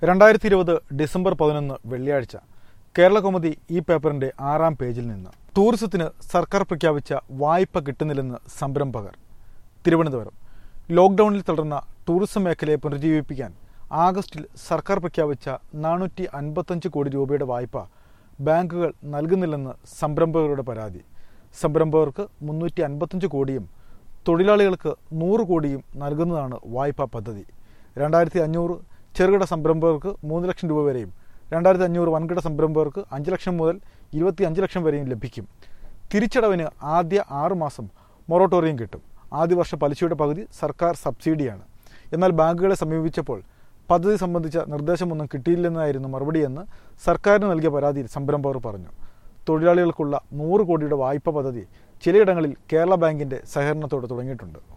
രണ്ടായിരത്തി ഇരുപത് ഡിസംബർ പതിനൊന്ന് വെള്ളിയാഴ്ച കേരള കൗമുദി ഈ പേപ്പറിന്റെ ആറാം പേജിൽ നിന്ന് ടൂറിസത്തിന് സർക്കാർ പ്രഖ്യാപിച്ച വായ്പ കിട്ടുന്നില്ലെന്ന് സംരംഭകർ തിരുവനന്തപുരം ലോക്ഡൌണിൽ തളർന്ന ടൂറിസം മേഖലയെ പുനരുജ്ജീവിപ്പിക്കാൻ ആഗസ്റ്റിൽ സർക്കാർ പ്രഖ്യാപിച്ച നാനൂറ്റി അൻപത്തഞ്ച് കോടി രൂപയുടെ വായ്പ ബാങ്കുകൾ നൽകുന്നില്ലെന്ന് സംരംഭകരുടെ പരാതി സംരംഭകർക്ക് മുന്നൂറ്റി അൻപത്തഞ്ച് കോടിയും തൊഴിലാളികൾക്ക് നൂറ് കോടിയും നൽകുന്നതാണ് വായ്പാ പദ്ധതി രണ്ടായിരത്തി അഞ്ഞൂറ് ചെറുകിട സംരംഭകർക്ക് മൂന്ന് ലക്ഷം രൂപ വരെയും രണ്ടായിരത്തി അഞ്ഞൂറ് വൻകിട സംരംഭകർക്ക് അഞ്ച് ലക്ഷം മുതൽ ഇരുപത്തി അഞ്ച് ലക്ഷം വരെയും ലഭിക്കും തിരിച്ചടവിന് ആദ്യ ആറ് മാസം മൊറട്ടോറിയം കിട്ടും ആദ്യ വർഷ പലിശയുടെ പകുതി സർക്കാർ സബ്സിഡിയാണ് എന്നാൽ ബാങ്കുകളെ സമീപിച്ചപ്പോൾ പദ്ധതി സംബന്ധിച്ച നിർദ്ദേശമൊന്നും കിട്ടിയില്ലെന്നായിരുന്നു മറുപടിയെന്ന് സർക്കാരിന് നൽകിയ പരാതിയിൽ സംരംഭകർ പറഞ്ഞു തൊഴിലാളികൾക്കുള്ള നൂറ് കോടിയുടെ വായ്പ പദ്ധതി ചിലയിടങ്ങളിൽ കേരള ബാങ്കിന്റെ സഹകരണത്തോടെ തുടങ്ങിയിട്ടുണ്ട്